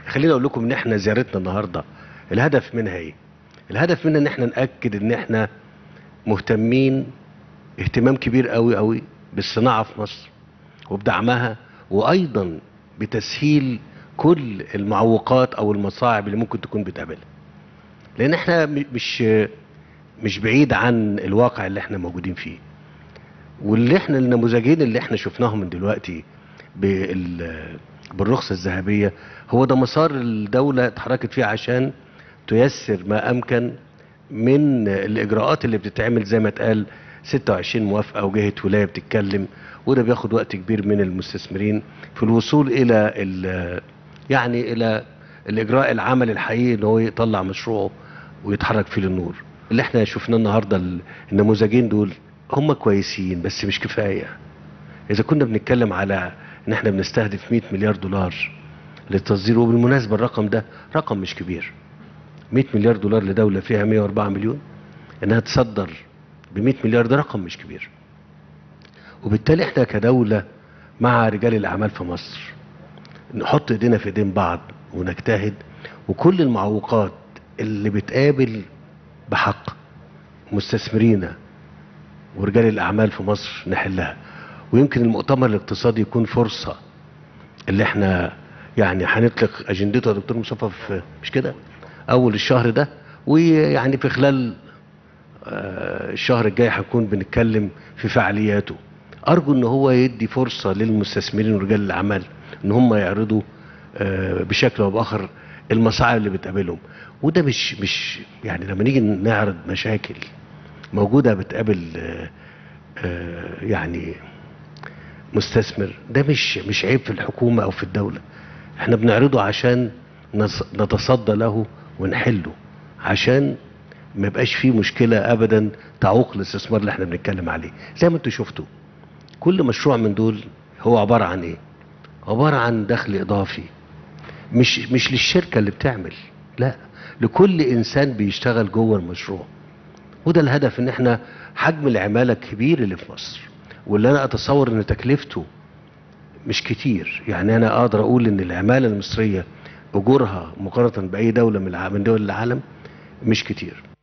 خليني اقول لكم ان احنا زيارتنا النهارده الهدف منها ايه الهدف منها ان احنا ناكد ان احنا مهتمين اهتمام كبير قوي قوي بالصناعه في مصر وبدعمها وايضا بتسهيل كل المعوقات او المصاعب اللي ممكن تكون بتقابلها لان احنا م- مش مش بعيد عن الواقع اللي احنا موجودين فيه واللي احنا النموذجين اللي احنا شفناهم من دلوقتي بال بالرخصة الذهبية هو ده مسار الدولة اتحركت فيه عشان تيسر ما أمكن من الإجراءات اللي بتتعمل زي ما اتقال 26 موافقة وجهة ولاية بتتكلم وده بياخد وقت كبير من المستثمرين في الوصول إلى ال- يعني إلى الإجراء العمل الحقيقي إن هو يطلع مشروعه ويتحرك فيه للنور اللي احنا شفناه النهارده ال- النموذجين دول هم كويسين بس مش كفايه اذا كنا بنتكلم على ان احنا بنستهدف 100 مليار دولار للتصدير وبالمناسبه الرقم ده رقم مش كبير 100 مليار دولار لدوله فيها 104 مليون انها تصدر ب 100 مليار ده رقم مش كبير وبالتالي احنا كدوله مع رجال الاعمال في مصر نحط ايدينا في ايدين بعض ونجتهد وكل المعوقات اللي بتقابل بحق مستثمرينا ورجال الاعمال في مصر نحلها ويمكن المؤتمر الاقتصادي يكون فرصه اللي احنا يعني هنطلق اجندته يا دكتور مصطفى في مش كده اول الشهر ده ويعني في خلال آه، الشهر الجاي هنكون بنتكلم في فعالياته ارجو ان هو يدي فرصه للمستثمرين ورجال الاعمال ان هم يعرضوا آه، بشكل او باخر المصاعب اللي بتقابلهم وده مش مش يعني لما نيجي نعرض مشاكل موجوده بتقابل آه، آه، يعني مستثمر ده مش مش عيب في الحكومه او في الدوله احنا بنعرضه عشان نص- نتصدى له ونحله عشان ما يبقاش فيه مشكله ابدا تعوق الاستثمار اللي احنا بنتكلم عليه زي ما انتوا شفتوا كل مشروع من دول هو عباره عن ايه عباره عن دخل اضافي مش مش للشركه اللي بتعمل لا لكل انسان بيشتغل جوه المشروع وده الهدف ان احنا حجم العماله الكبير اللي في مصر واللي انا اتصور ان تكلفته مش كتير يعني انا اقدر اقول ان العماله المصريه اجورها مقارنه باي دوله من الع- من دول العالم مش كتير